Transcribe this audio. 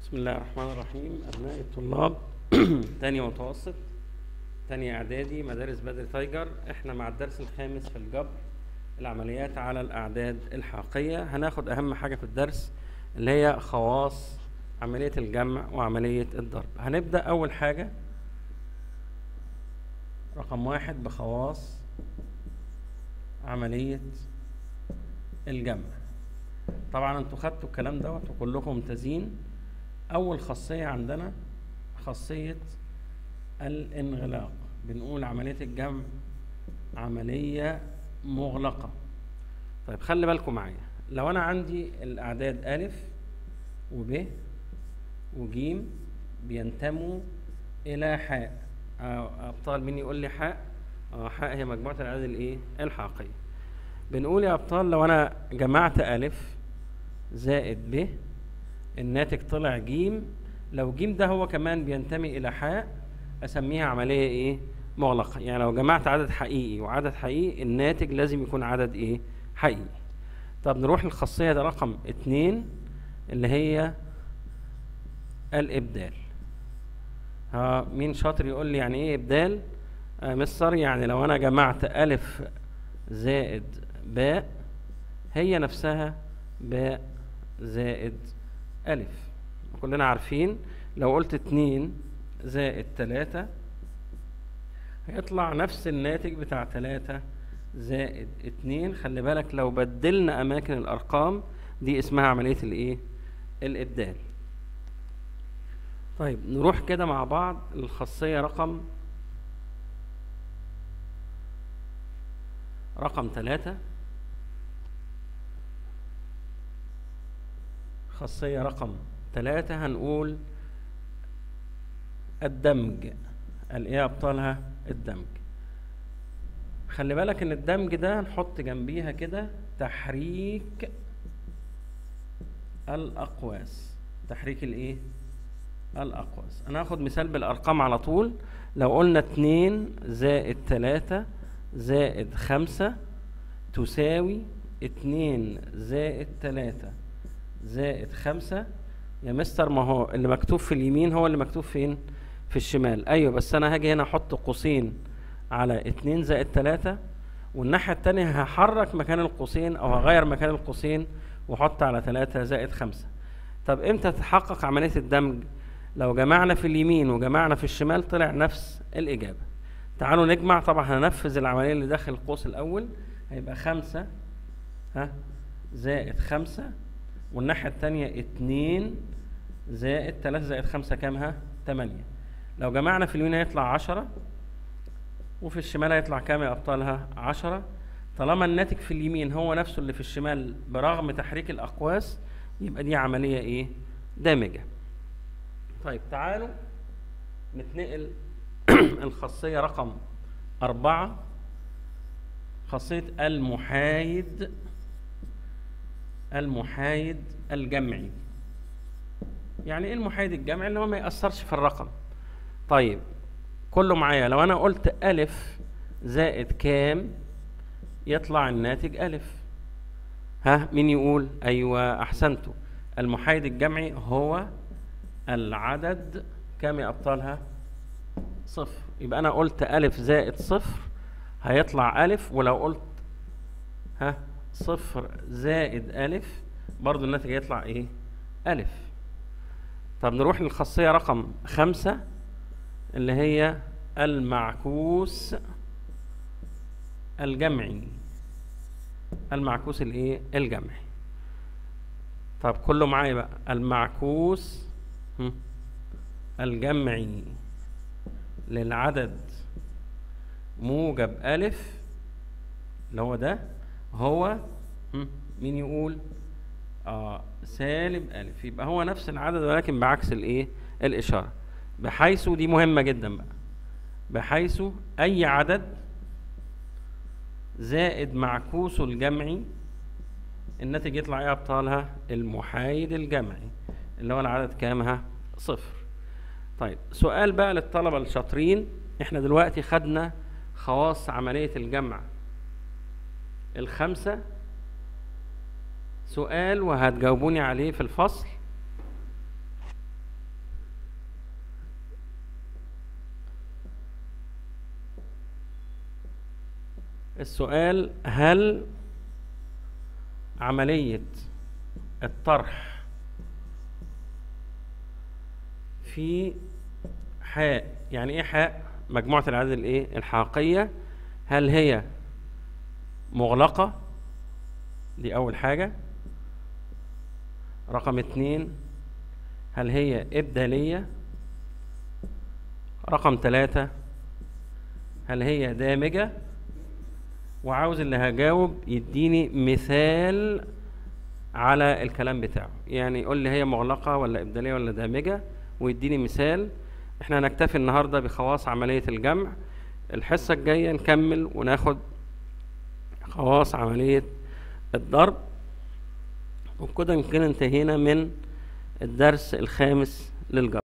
بسم الله الرحمن الرحيم أبناء الطلاب تاني متوسط تاني إعدادي مدارس بدر تايجر إحنا مع الدرس الخامس في الجبر العمليات على الأعداد الحقيقية هناخد أهم حاجة في الدرس اللي هي خواص عملية الجمع وعملية الضرب هنبدأ أول حاجة رقم واحد بخواص عملية الجمع طبعا انتوا خدتوا الكلام دوت وكلكم ممتازين اول خاصيه عندنا خاصيه الانغلاق بنقول عمليه الجمع عمليه مغلقه طيب خلي بالكم معايا لو انا عندي الاعداد الف وب وجيم بينتموا الى حاء آه، ابطال مين يقول لي حاء اه حاء هي مجموعه الاعداد الايه الحقيقيه بنقول يا ابطال لو انا جمعت الف زائد ب الناتج طلع جيم لو جيم ده هو كمان بينتمي الى حاء اسميها عمليه ايه مغلقه يعني لو جمعت عدد حقيقي وعدد حقيقي الناتج لازم يكون عدد ايه حقيقي طب نروح للخاصيه ده رقم اتنين اللي هي الابدال ها مين شاطر يقول لي يعني ايه ابدال آه مستر يعني لو انا جمعت الف زائد باء هي نفسها باء زائد ألف كلنا عارفين لو قلت اتنين زائد تلاتة هيطلع نفس الناتج بتاع تلاتة زائد اتنين خلي بالك لو بدلنا أماكن الأرقام دي اسمها عملية الإيه؟ الإبدال طيب نروح كده مع بعض للخاصية رقم رقم ثلاثة خاصية رقم ثلاثة هنقول الدمج الايه ابطالها الدمج خلي بالك ان الدمج ده نحط جنبيها كده تحريك الاقواس تحريك الايه الاقواس انا هاخد مثال بالارقام على طول لو قلنا اتنين زائد تلاتة زائد خمسة تساوي اتنين زائد تلاتة زائد خمسة يا مستر ما هو اللي مكتوب في اليمين هو اللي مكتوب فين في الشمال ايوه بس انا هاجي هنا احط قوسين على اتنين زائد تلاتة والناحية التانية هحرك مكان القوسين او هغير مكان القوسين واحط على تلاتة زائد خمسة طب امتى تتحقق عملية الدمج لو جمعنا في اليمين وجمعنا في الشمال طلع نفس الإجابة تعالوا نجمع طبعا هننفذ العملية اللي داخل القوس الأول هيبقى خمسة ها زائد خمسة والناحية التانية اتنين زائد تلاتة زائد خمسة كام ها؟ تمانية لو جمعنا في اليمين هيطلع عشرة وفي الشمال هيطلع كام يا أبطالها؟ عشرة طالما الناتج في اليمين هو نفسه اللي في الشمال برغم تحريك الأقواس يبقى دي عملية إيه؟ دامجة طيب تعالوا نتنقل الخاصية رقم أربعة خاصية المحايد المحايد الجمعي يعني ايه المحايد الجمعي اللي هو ما يأثرش في الرقم طيب كله معايا لو انا قلت ألف زائد كام يطلع الناتج ألف ها مين يقول أيوة أحسنتوا المحايد الجمعي هو العدد كام يا أبطالها صفر يبقى أنا قلت ألف زائد صفر هيطلع ألف ولو قلت ها صفر زائد ألف برضو الناتج هيطلع إيه ألف طب نروح للخاصية رقم خمسة اللي هي المعكوس الجمعي المعكوس الايه الجمعي طب كله معايا بقى المعكوس الجمعي للعدد موجب ألف اللي هو ده هو مين يقول آه سالب ألف يبقى هو نفس العدد ولكن بعكس الإيه الإشارة بحيث دي مهمة جدا بقى بحيث أي عدد زائد معكوسه الجمعي الناتج يطلع ايه ابطالها المحايد الجمعي اللي هو العدد كامها صفر طيب سؤال بقى للطلبة الشاطرين احنا دلوقتي خدنا خواص عملية الجمع الخمسة سؤال وهتجاوبوني عليه في الفصل السؤال هل عملية الطرح في حاء يعني ايه حاء مجموعة الأعداد الايه الحاقية هل هي مغلقة دي أول حاجة رقم اتنين هل هي إبدالية رقم ثلاثة هل هي دامجة وعاوز اللي هجاوب يديني مثال على الكلام بتاعه يعني يقول لي هي مغلقة ولا إبدالية ولا دامجة ويديني مثال احنا هنكتفي النهاردة بخواص عملية الجمع الحصة الجاية نكمل وناخد خواص عملية الضرب وبكده نكون انتهينا من الدرس الخامس للجبر